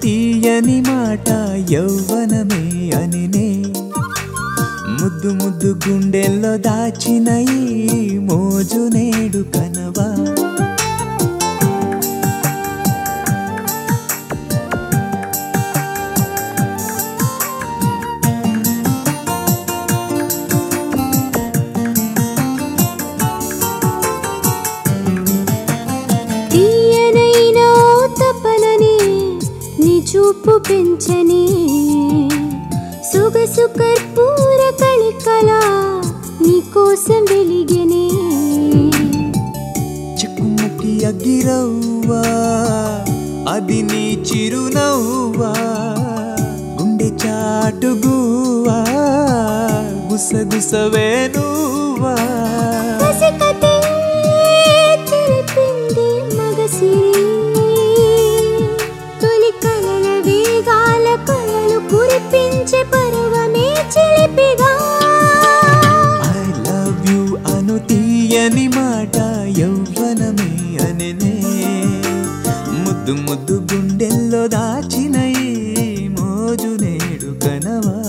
తీయని మాట యౌవనమే అనినే ముద్దు ముద్దు గుండెల్లో దాచిన ఈ మోజు నేడు కనవా తీయనైన ఓ తపనని నీ చూపు పెంచని సొగసు కర్పూర కళికల నీ కోసం వెలిగెనే చిక్కుముట్టి అగ్గిరవ్వా అది నీ చిరునవ్వా గుండె చాటుగువా గుసగుసవే నువ్వా కసికతే తెలిపింది మగసిరి తొలి కలల వేగాల కలలు కురిపించే పర్వమే చిలిపిగా ఐ లవ్ యు అను తీయని మాట యౌవనమే అననే ముద్దు ముద్దు గుండెల్లో దాచిన ఈ మోజు నేడు కనవా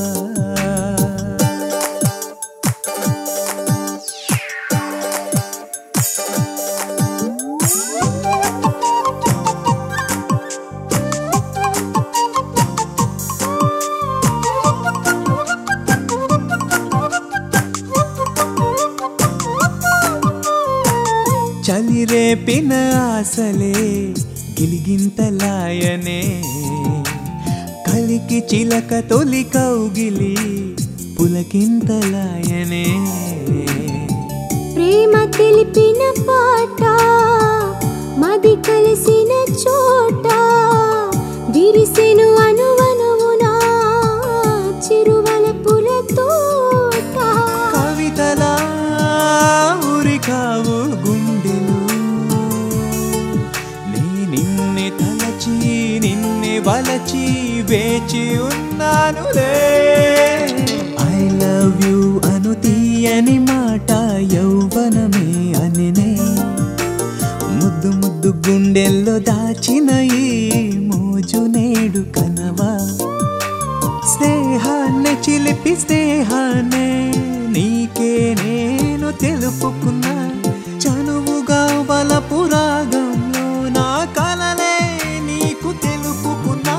చలి రేపిన ఆశలే గిలిగింతలాయనే కలికి చిలక తొలి కౌగిలి పులకింతలాయనే ప్రేమ తెలిపిన పాట మది కలిసిన చోట విరిసెను అనువనువునా చిరువల పుల తోట కవితలా ఉరికావు గుండెలు నీ నిన్నే తలచి నిన్నే వలచి వేచి ఉన్నానులే ఐ లవ్ యు అను తీయని మాట యౌవనమే అనినే ముద్దు ముద్దు గుండెల్లో దాచిన ఈ మోజు నేడు కనవా స్నేహాన్ని చిలిపి స్నేహాన్ని నీకే నేను తెలుపుకున్నా చనువుగా బలపు రాగంలో నా కలలే నీకు తెలుపుకున్నా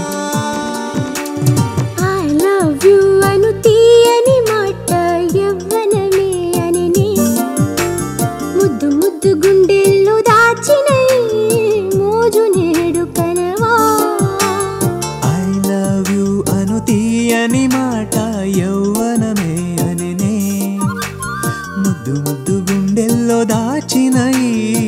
ఐ లవ్ యు అను తీయని మాట యవ్వనమే అని ముద్దు ముద్దు గుండెల్లో దాచిన ఈ మోజు నేడు కనవా ఐ లవ్ యు అను తీయని మాట యౌవనమే అనినే ముద్దు ముద్దు గుండెల్లో దాచిన ఈ